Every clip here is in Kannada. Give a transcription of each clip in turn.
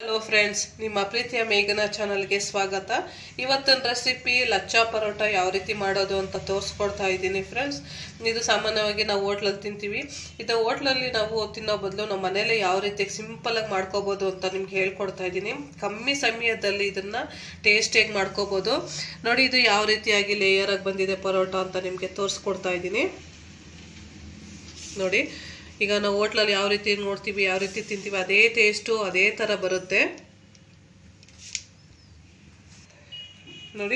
ಹಲೋ ಫ್ರೆಂಡ್ಸ್ ನಿಮ್ಮ ಪ್ರೀತಿಯ ಮೇಘನ ಚಾನಲ್ಗೆ ಸ್ವಾಗತ ಇವತ್ತಿನ ರೆಸಿಪಿ ಲಚ್ಚಾ ಪರೋಟ ಯಾವ ರೀತಿ ಮಾಡೋದು ಅಂತ ತೋರಿಸ್ಕೊಡ್ತಾ ಇದ್ದೀನಿ ಫ್ರೆಂಡ್ಸ್ ಇದು ಸಾಮಾನ್ಯವಾಗಿ ನಾವು ಹೋಟ್ಲಲ್ಲಿ ತಿಂತೀವಿ ಇದು ಹೋಟ್ಲಲ್ಲಿ ನಾವು ತಿನ್ನೋ ಬದಲು ನಮ್ಮ ಮನೇಲಿ ಯಾವ ರೀತಿ ಸಿಂಪಲಾಗಿ ಮಾಡ್ಕೋಬೋದು ಅಂತ ನಿಮ್ಗೆ ಹೇಳ್ಕೊಡ್ತಾ ಇದ್ದೀನಿ ಕಮ್ಮಿ ಸಮಯದಲ್ಲಿ ಇದನ್ನು ಟೇಸ್ಟಿಯಾಗಿ ಮಾಡ್ಕೋಬೋದು ನೋಡಿ ಇದು ಯಾವ ರೀತಿಯಾಗಿ ಲೇಯರಾಗಿ ಬಂದಿದೆ ಪರೋಟ ಅಂತ ನಿಮಗೆ ತೋರಿಸ್ಕೊಡ್ತಾ ಇದ್ದೀನಿ ನೋಡಿ ಈಗ ನಾವು ಹೋಟ್ಲಲ್ಲಿ ಯಾವ ರೀತಿ ನೋಡ್ತೀವಿ ಯಾವ ರೀತಿ ತಿಂತೀವಿ ಅದೇ ಟೇಸ್ಟು ಅದೇ ಥರ ಬರುತ್ತೆ ನೋಡಿ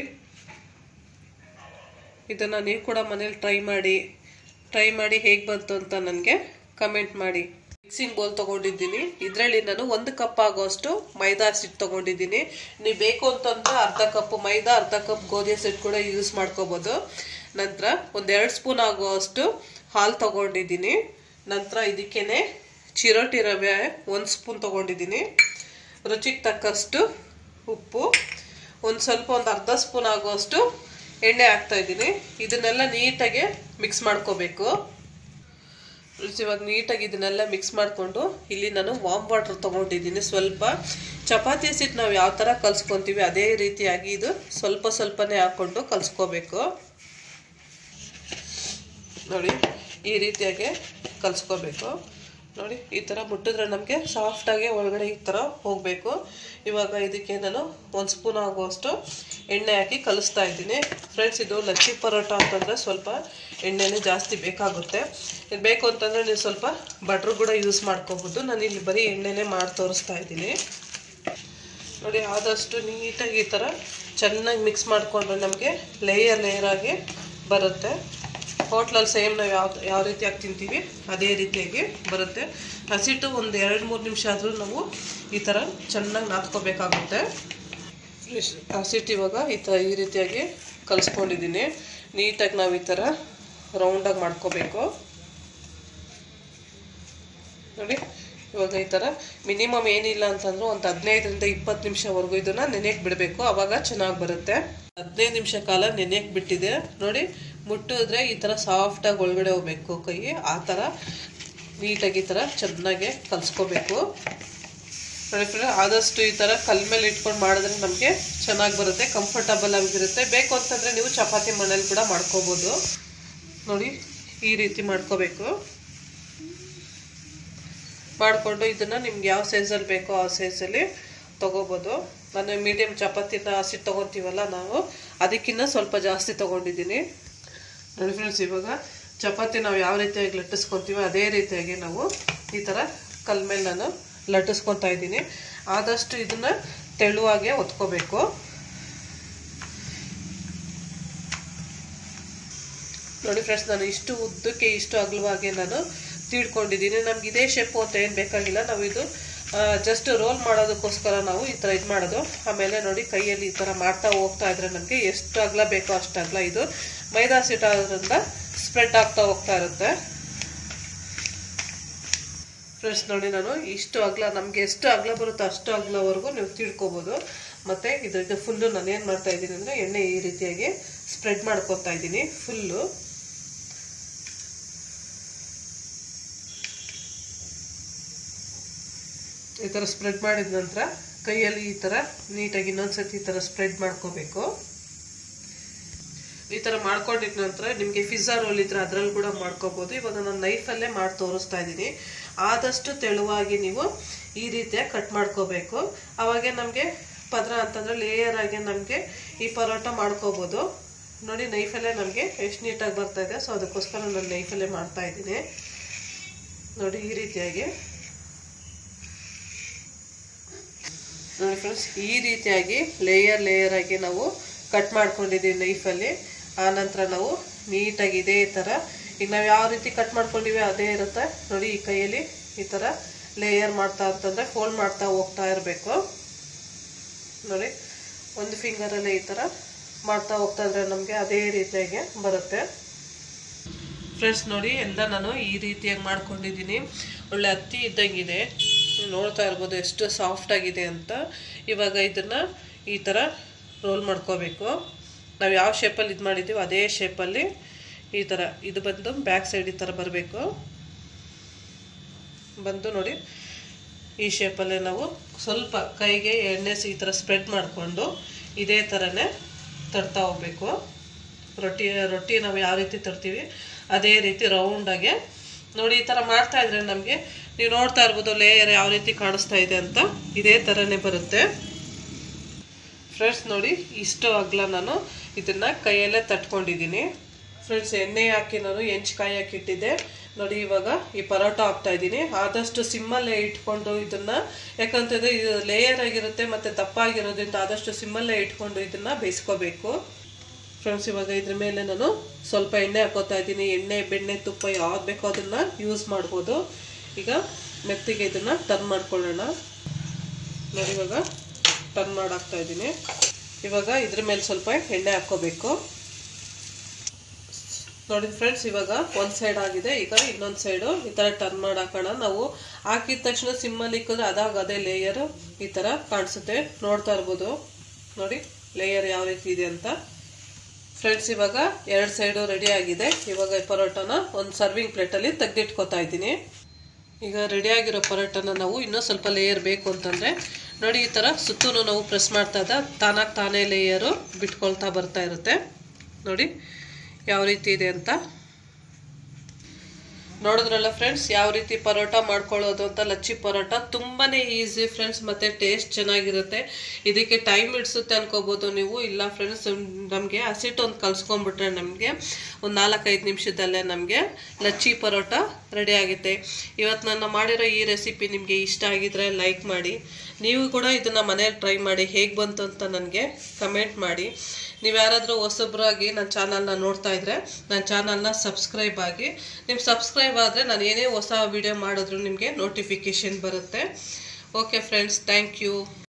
ಇದನ್ನು ನೀವು ಕೂಡ ಮನೇಲಿ ಟ್ರೈ ಮಾಡಿ ಟ್ರೈ ಮಾಡಿ ಹೇಗೆ ಬಂತು ಅಂತ ನನಗೆ ಕಮೆಂಟ್ ಮಾಡಿ ಮಿಕ್ಸಿಂಗ್ ಬೌಲ್ ತೊಗೊಂಡಿದ್ದೀನಿ ಇದರಲ್ಲಿ ನಾನು ಒಂದು ಕಪ್ ಆಗೋಷ್ಟು ಮೈದಾ ಹಿಟ್ಟು ತೊಗೊಂಡಿದ್ದೀನಿ ನೀವು ಬೇಕು ಅಂತಂದ್ರೆ ಅರ್ಧ ಕಪ್ ಮೈದಾ ಅರ್ಧ ಕಪ್ ಗೋಧಿ ಹಿಟ್ಟು ಕೂಡ ಯೂಸ್ ಮಾಡ್ಕೋಬೋದು ನಂತರ ಒಂದೆರಡು ಸ್ಪೂನ್ ಆಗುವಷ್ಟು ಹಾಲು ತೊಗೊಂಡಿದ್ದೀನಿ ನಂತರ ಇದಕ್ಕೇನೆ ಚಿರೋಟಿ ರವೆ ಒಂದು ಸ್ಪೂನ್ ತೊಗೊಂಡಿದ್ದೀನಿ ರುಚಿಗೆ ತಕ್ಕಷ್ಟು ಉಪ್ಪು ಒಂದು ಸ್ವಲ್ಪ ಒಂದು ಅರ್ಧ ಸ್ಪೂನ್ ಆಗುವಷ್ಟು ಎಣ್ಣೆ ಹಾಕ್ತಾಯಿದ್ದೀನಿ ಇದನ್ನೆಲ್ಲ ನೀಟಾಗಿ ಮಿಕ್ಸ್ ಮಾಡ್ಕೋಬೇಕು ಇವಾಗ ನೀಟಾಗಿ ಇದನ್ನೆಲ್ಲ ಮಿಕ್ಸ್ ಮಾಡಿಕೊಂಡು ಇಲ್ಲಿ ನಾನು ವಾಮ್ ವಾಟ್ರ್ ತೊಗೊಂಡಿದ್ದೀನಿ ಸ್ವಲ್ಪ ಚಪಾತಿ ಸಿಟ್ಟು ನಾವು ಯಾವ ಥರ ಕಲಿಸ್ಕೊತೀವಿ ಅದೇ ರೀತಿಯಾಗಿ ಇದು ಸ್ವಲ್ಪ ಸ್ವಲ್ಪನೇ ಹಾಕ್ಕೊಂಡು ಕಲಿಸ್ಕೋಬೇಕು ನೋಡಿ ಈ ರೀತಿಯಾಗಿ ಕಲಿಸ್ಕೋಬೇಕು ನೋಡಿ ಈ ಥರ ಮುಟ್ಟಿದ್ರೆ ನಮಗೆ ಸಾಫ್ಟಾಗಿ ಒಳಗಡೆ ಈ ಥರ ಹೋಗಬೇಕು ಇವಾಗ ಇದಕ್ಕೆ ನಾನು ಒಂದು ಸ್ಪೂನ್ ಆಗುವಷ್ಟು ಎಣ್ಣೆ ಹಾಕಿ ಕಲಿಸ್ತಾ ಇದ್ದೀನಿ ಫ್ರೆಂಡ್ಸ್ ಇದು ಲಚ್ಚಿ ಪರೋಟ ಅಂತಂದರೆ ಸ್ವಲ್ಪ ಎಣ್ಣೆನೇ ಜಾಸ್ತಿ ಬೇಕಾಗುತ್ತೆ ಇದು ಬೇಕು ಅಂತಂದರೆ ನೀವು ಸ್ವಲ್ಪ ಬಟ್ರು ಕೂಡ ಯೂಸ್ ಮಾಡ್ಕೋಬೋದು ನಾನು ಇಲ್ಲಿ ಬರೀ ಎಣ್ಣೆನೇ ಮಾಡಿ ತೋರಿಸ್ತಾ ಇದ್ದೀನಿ ನೋಡಿ ಆದಷ್ಟು ನೀಟಾಗಿ ಈ ಥರ ಚೆನ್ನಾಗಿ ಮಿಕ್ಸ್ ಮಾಡಿಕೊಂಡ್ರೆ ನಮಗೆ ಲೇಯರ್ ಲೇಯರಾಗಿ ಬರುತ್ತೆ ಹೋಟ್ಲಲ್ಲಿ ಸೇಮ್ ನಾವು ಯಾವ ಯಾವ ರೀತಿಯಾಗಿ ತಿಂತೀವಿ ಅದೇ ರೀತಿಯಾಗಿ ಬರುತ್ತೆ ಹಸಿಟ್ಟು ಒಂದು ಎರಡು ಮೂರು ನಿಮಿಷ ಆದರೂ ನಾವು ಈ ಥರ ಚೆನ್ನಾಗಿ ನಾದ್ಕೋಬೇಕಾಗುತ್ತೆ ಫ್ರೆಶ್ ಹಸಿಟ್ಟು ಇವಾಗ ಈ ಥರ ಈ ರೀತಿಯಾಗಿ ಕಲಿಸ್ಕೊಂಡಿದ್ದೀನಿ ನೀಟಾಗಿ ನಾವು ಈ ಥರ ರೌಂಡಾಗಿ ಮಾಡ್ಕೋಬೇಕು ನೋಡಿ ಇವಾಗ ಈ ಥರ ಮಿನಿಮಮ್ ಏನಿಲ್ಲ ಅಂತಂದ್ರೆ ಒಂದು ಹದಿನೈದರಿಂದ ಇಪ್ಪತ್ತು ನಿಮಿಷವರೆಗೂ ಇದನ್ನು ನೆನೆಯಕ್ಕೆ ಬಿಡಬೇಕು ಆವಾಗ ಚೆನ್ನಾಗಿ ಬರುತ್ತೆ ಹದಿನೈದು ನಿಮಿಷ ಕಾಲ ನೆನೆಯಕ್ಕೆ ಬಿಟ್ಟಿದೆ ನೋಡಿ ಮುಟ್ಟಿದ್ರೆ ಈ ಥರ ಸಾಫ್ಟಾಗಿ ಒಳಗಡೆ ಹೋಗ್ಬೇಕು ಕೈ ಆ ಥರ ನೀಟಾಗಿ ಈ ಥರ ಚೆನ್ನಾಗಿ ಕಲಿಸ್ಕೋಬೇಕು ನೋಡಿ ಫ್ರೆಂಡ್ ಆದಷ್ಟು ಈ ಥರ ಕಲ್ ಮೇಲೆ ಇಟ್ಕೊಂಡು ಮಾಡಿದ್ರೆ ನಮಗೆ ಚೆನ್ನಾಗಿ ಬರುತ್ತೆ ಕಂಫರ್ಟಬಲ್ ಆಗಿರುತ್ತೆ ಬೇಕು ಅಂತಂದರೆ ನೀವು ಚಪಾತಿ ಮನೇಲಿ ಕೂಡ ಮಾಡ್ಕೋಬೋದು ನೋಡಿ ಈ ರೀತಿ ಮಾಡ್ಕೋಬೇಕು ಮಾಡಿಕೊಂಡು ಇದನ್ನು ನಿಮ್ಗೆ ಯಾವ ಸೈಜಲ್ಲಿ ಬೇಕೋ ಆ ಸೈಜಲ್ಲಿ ತೊಗೋಬೋದು ನಾನು ಮೀಡಿಯಮ್ ಚಪಾತಿನ ಹಸಿ ತೊಗೊತೀವಲ್ಲ ನಾವು ಅದಕ್ಕಿಂತ ಸ್ವಲ್ಪ ಜಾಸ್ತಿ ತೊಗೊಂಡಿದ್ದೀನಿ ನೋಡಿ ಫ್ರೆಂಡ್ಸ್ ಇವಾಗ ಚಪಾತಿ ನಾವು ಯಾವ ರೀತಿಯಾಗಿ ಲಟ್ಟಿಸ್ಕೊತೀವೋ ಅದೇ ರೀತಿಯಾಗಿ ನಾವು ಈ ಥರ ಕಲ್ ಮೇಲೆ ನಾನು ಲಟ್ಟಿಸ್ಕೊತಾ ಇದ್ದೀನಿ ಆದಷ್ಟು ಇದನ್ನು ತೆಳುವಾಗೆ ಒತ್ಕೋಬೇಕು ನೋಡಿ ಫ್ರೆಂಡ್ಸ್ ನಾನು ಇಷ್ಟು ಉದ್ದಕ್ಕೆ ಇಷ್ಟು ಅಗಲವಾಗಿ ನಾನು ತೀಡ್ಕೊಂಡಿದ್ದೀನಿ ನಮ್ಗೆ ಇದೇ ಶೇಪು ಅಂತ ಏನು ಬೇಕಾಗಿಲ್ಲ ನಾವು ಇದು ಜಸ್ಟ್ ರೋಲ್ ಮಾಡೋದಕ್ಕೋಸ್ಕರ ನಾವು ಈ ಥರ ಇದು ಮಾಡೋದು ಆಮೇಲೆ ನೋಡಿ ಕೈಯಲ್ಲಿ ಈ ಥರ ಮಾಡ್ತಾ ಹೋಗ್ತಾ ಇದ್ರೆ ನಮಗೆ ಎಷ್ಟು ಅಗಲ ಬೇಕೋ ಅಷ್ಟು ಅಗಲ ಇದು ಮೈದಾ ಸಿಟ್ ಆಗೋದ್ರಿಂದ ಸ್ಪ್ರೆಡ್ ಆಗ್ತಾ ಹೋಗ್ತಾ ಇರುತ್ತೆ ಫ್ರೆಂಡ್ಸ್ ನೋಡಿ ನಾನು ಇಷ್ಟು ಅಗಲ ನಮಗೆ ಎಷ್ಟು ಅಗಲ ಬರುತ್ತೋ ಅಷ್ಟು ಅಗಲವರೆಗೂ ನೀವು ತಿಳ್ಕೊಬೋದು ಮತ್ತು ಇದ್ರದ್ದು ಫುಲ್ಲು ನಾನು ಏನು ಮಾಡ್ತಾ ಇದ್ದೀನಿ ಅಂದರೆ ಎಣ್ಣೆ ಈ ರೀತಿಯಾಗಿ ಸ್ಪ್ರೆಡ್ ಮಾಡ್ಕೊತಾ ಇದ್ದೀನಿ ಫುಲ್ಲು ಈ ಥರ ಸ್ಪ್ರೆಡ್ ಮಾಡಿದ ನಂತರ ಕೈಯಲ್ಲಿ ಈ ಥರ ನೀಟಾಗಿ ಇನ್ನೊಂದ್ಸತಿ ಈ ಥರ ಸ್ಪ್ರೆಡ್ ಮಾಡ್ಕೋಬೇಕು ಈ ಥರ ಮಾಡ್ಕೊಂಡಿದ ನಂತರ ನಿಮಗೆ ಪಿಜ್ಜಾ ರೋಲ್ ಇದ್ರೆ ಅದರಲ್ಲಿ ಕೂಡ ಮಾಡ್ಕೋಬೋದು ಇವಾಗ ನಾನು ನೈಫಲ್ಲೇ ಮಾಡಿ ತೋರಿಸ್ತಾ ಇದ್ದೀನಿ ಆದಷ್ಟು ತೆಳುವಾಗಿ ನೀವು ಈ ರೀತಿಯಾಗಿ ಕಟ್ ಮಾಡ್ಕೋಬೇಕು ಅವಾಗೆ ನಮಗೆ ಪದ್ರ ಅಂತಂದರೆ ಲೇಯರ್ ಆಗಿ ನಮಗೆ ಈ ಪರೋಟ ಮಾಡ್ಕೋಬೋದು ನೋಡಿ ನೈಫಲ್ಲೇ ನಮಗೆ ಎಷ್ಟು ನೀಟಾಗಿ ಬರ್ತಾ ಇದೆ ಸೊ ಅದಕ್ಕೋಸ್ಕರ ನಾನು ನೈಫಲ್ಲೇ ಮಾಡ್ತಾ ಇದ್ದೀನಿ ನೋಡಿ ಈ ರೀತಿಯಾಗಿ ನೋಡಿ ಫ್ರೆಂಡ್ಸ್ ಈ ರೀತಿಯಾಗಿ ಲೇಯರ್ ಲೇಯರ್ ಆಗಿ ನಾವು ಕಟ್ ಮಾಡ್ಕೊಂಡಿದ್ದೀವಿ ನೈಫಲ್ಲಿ ಆ ನಂತರ ನಾವು ನೀಟಾಗಿ ಇದೇ ಥರ ಈಗ ನಾವು ಯಾವ ರೀತಿ ಕಟ್ ಮಾಡ್ಕೊಂಡಿವಿ ಅದೇ ಇರುತ್ತೆ ನೋಡಿ ಈ ಕೈಯಲ್ಲಿ ಈ ಥರ ಲೇಯರ್ ಮಾಡ್ತಾ ಅಂತಂದರೆ ಫೋಲ್ಡ್ ಮಾಡ್ತಾ ಹೋಗ್ತಾ ಇರಬೇಕು ನೋಡಿ ಒಂದು ಫಿಂಗರಲ್ಲೇ ಈ ಥರ ಮಾಡ್ತಾ ಹೋಗ್ತಾ ಇದ್ರೆ ನಮಗೆ ಅದೇ ರೀತಿಯಾಗಿ ಬರುತ್ತೆ ಫ್ರೆಂಡ್ಸ್ ನೋಡಿ ಎಲ್ಲ ನಾನು ಈ ರೀತಿಯಾಗಿ ಮಾಡ್ಕೊಂಡಿದ್ದೀನಿ ಒಳ್ಳೆ ಹತ್ತಿ ಇದ್ದಂಗಿದೆ ನೋಡ್ತಾ ಇರ್ಬೋದು ಎಷ್ಟು ಸಾಫ್ಟ್ ಆಗಿದೆ ಅಂತ ಇವಾಗ ಇದನ್ನು ಈ ಥರ ರೋಲ್ ಮಾಡ್ಕೋಬೇಕು ನಾವು ಯಾವ ಶೇಪಲ್ಲಿ ಇದು ಮಾಡಿದ್ದೀವಿ ಅದೇ ಶೇಪಲ್ಲಿ ಈ ಥರ ಇದು ಬಂದು ಬ್ಯಾಕ್ ಸೈಡ್ ಈ ಥರ ಬರಬೇಕು ಬಂದು ನೋಡಿ ಈ ಶೇಪಲ್ಲೇ ನಾವು ಸ್ವಲ್ಪ ಕೈಗೆ ಎಣ್ಣೆ ಸಿ- ಈ ಥರ ಸ್ಪ್ರೆಡ್ ಮಾಡಿಕೊಂಡು ಇದೇ ಥರನೇ ತಡ್ತಾ ಹೋಗ್ಬೇಕು ರೊಟ್ಟಿ ರೊಟ್ಟಿ ನಾವು ಯಾವ ರೀತಿ ತರ್ತೀವಿ ಅದೇ ರೀತಿ ರೌಂಡಾಗೆ ನೋಡಿ ಈ ಥರ ಮಾಡ್ತಾ ಇದ್ರೆ ನಮಗೆ ನೀವು ನೋಡ್ತಾ ಇರ್ಬೋದು ಲೇಯರ್ ಯಾವ ರೀತಿ ಕಾಣಿಸ್ತಾ ಇದೆ ಅಂತ ಇದೇ ಥರನೇ ಬರುತ್ತೆ ಫ್ರೆಂಡ್ಸ್ ನೋಡಿ ಇಷ್ಟು ಅಗಲ ನಾನು ಇದನ್ನು ಕೈಯಲ್ಲೇ ತಟ್ಕೊಂಡಿದ್ದೀನಿ ಫ್ರೆಂಡ್ಸ್ ಎಣ್ಣೆ ಹಾಕಿ ನಾನು ಹೆಂಚ್ಕಾಯಿ ಹಾಕಿಟ್ಟಿದ್ದೆ ನೋಡಿ ಇವಾಗ ಈ ಪರೋಟ ಹಾಕ್ತಾ ಇದ್ದೀನಿ ಆದಷ್ಟು ಸಿಮ್ಮಲ್ಲೇ ಇಟ್ಕೊಂಡು ಇದನ್ನು ಯಾಕಂತಂದರೆ ಇದು ಲೇಯರ್ ಆಗಿರುತ್ತೆ ಮತ್ತು ದಪ್ಪ ಆಗಿರೋದ್ರಿಂದ ಆದಷ್ಟು ಸಿಮ್ಮಲ್ಲೇ ಇಟ್ಕೊಂಡು ಇದನ್ನು ಬೇಯಿಸ್ಕೋಬೇಕು ಫ್ರೆಂಡ್ಸ್ ಇವಾಗ ಇದ್ರ ಮೇಲೆ ನಾನು ಸ್ವಲ್ಪ ಎಣ್ಣೆ ಹಾಕೋತಾ ಇದ್ದೀನಿ ಎಣ್ಣೆ ಬೆಣ್ಣೆ ತುಪ್ಪ ಯಾವ್ದು ಬೇಕೋ ಅದನ್ನು ಯೂಸ್ ಮಾಡ್ಬೋದು ಈಗ ಮೆತ್ತಿಗೆ ಇದನ್ನು ಟರ್ನ್ ಮಾಡ್ಕೊಳ್ಳೋಣ ನೋಡಿ ಇವಾಗ ಟರ್ನ್ ಮಾಡಾಕ್ತಾ ಇದ್ದೀನಿ ಇವಾಗ ಇದ್ರ ಮೇಲೆ ಸ್ವಲ್ಪ ಎಣ್ಣೆ ಹಾಕ್ಕೋಬೇಕು ನೋಡಿ ಫ್ರೆಂಡ್ಸ್ ಇವಾಗ ಒಂದು ಸೈಡ್ ಆಗಿದೆ ಈಗ ಇನ್ನೊಂದು ಸೈಡು ಈ ಥರ ಟರ್ನ್ ಮಾಡಿ ಹಾಕೋಣ ನಾವು ಹಾಕಿದ ತಕ್ಷಣ ಸಿಮ್ಮಲ್ಲಿ ಇಕ್ಕಿದ್ರೆ ಅದಾಗ ಅದೇ ಲೇಯರ್ ಈ ಥರ ಕಾಣಿಸುತ್ತೆ ನೋಡ್ತಾ ಇರ್ಬೋದು ನೋಡಿ ಲೇಯರ್ ಯಾವ ರೀತಿ ಇದೆ ಅಂತ ಫ್ರೆಂಡ್ಸ್ ಇವಾಗ ಎರಡು ಸೈಡು ರೆಡಿ ಆಗಿದೆ ಇವಾಗ ಈ ಪರೋಟನ ಒಂದು ಸರ್ವಿಂಗ್ ಪ್ಲೇಟಲ್ಲಿ ತೆಗೆದಿಟ್ಕೋತಾ ಇದ್ದೀನಿ ಈಗ ರೆಡಿಯಾಗಿರೋ ಪರೋಟನ ನಾವು ಇನ್ನೂ ಸ್ವಲ್ಪ ಲೇಯರ್ ಬೇಕು ಅಂತಂದರೆ ನೋಡಿ ಈ ಥರ ಸುತ್ತೂ ನಾವು ಪ್ರೆಸ್ ಮಾಡ್ತಾ ಇದ್ದ ತಾನಾಗಿ ತಾನೇ ಲೇಯರು ಬಿಟ್ಕೊಳ್ತಾ ಬರ್ತಾ ಇರುತ್ತೆ ನೋಡಿ ಯಾವ ರೀತಿ ಇದೆ ಅಂತ ನೋಡಿದ್ರಲ್ಲ ಫ್ರೆಂಡ್ಸ್ ಯಾವ ರೀತಿ ಪರೋಟ ಮಾಡ್ಕೊಳ್ಳೋದು ಅಂತ ಲಚ್ಚಿ ಪರೋಟ ತುಂಬಾ ಈಸಿ ಫ್ರೆಂಡ್ಸ್ ಮತ್ತು ಟೇಸ್ಟ್ ಚೆನ್ನಾಗಿರುತ್ತೆ ಇದಕ್ಕೆ ಟೈಮ್ ಹಿಡಿಸುತ್ತೆ ಅನ್ಕೋಬೋದು ನೀವು ಇಲ್ಲ ಫ್ರೆಂಡ್ಸ್ ನಮಗೆ ಹಸಿಟ್ಟು ಒಂದು ಕಲ್ಸ್ಕೊಂಡ್ಬಿಟ್ರೆ ನಮಗೆ ಒಂದು ನಾಲ್ಕೈದು ನಿಮಿಷದಲ್ಲೇ ನಮಗೆ ಲಚ್ಚಿ ಪರೋಟ ರೆಡಿ ಆಗುತ್ತೆ ಇವತ್ತು ನಾನು ಮಾಡಿರೋ ಈ ರೆಸಿಪಿ ನಿಮಗೆ ಇಷ್ಟ ಆಗಿದ್ರೆ ಲೈಕ್ ಮಾಡಿ ನೀವು ಕೂಡ ಇದನ್ನು ಮನೇಲಿ ಟ್ರೈ ಮಾಡಿ ಹೇಗೆ ಬಂತು ಅಂತ ನನಗೆ ಕಮೆಂಟ್ ಮಾಡಿ ನೀವು ಯಾರಾದರೂ ಹೊಸಬ್ರಾಗಿ ನನ್ನ ಚಾನಲ್ನ ನೋಡ್ತಾ ಇದ್ರೆ ನನ್ನ ಚಾನಲ್ನ ಸಬ್ಸ್ಕ್ರೈಬ್ ಆಗಿ ನೀವು ಸಬ್ಸ್ಕ್ರೈಬ್ ಆದರೆ ನಾನು ಏನೇ ಹೊಸ ವಿಡಿಯೋ ಮಾಡಿದ್ರು ನಿಮಗೆ ನೋಟಿಫಿಕೇಷನ್ ಬರುತ್ತೆ ಓಕೆ ಫ್ರೆಂಡ್ಸ್ ಥ್ಯಾಂಕ್ ಯು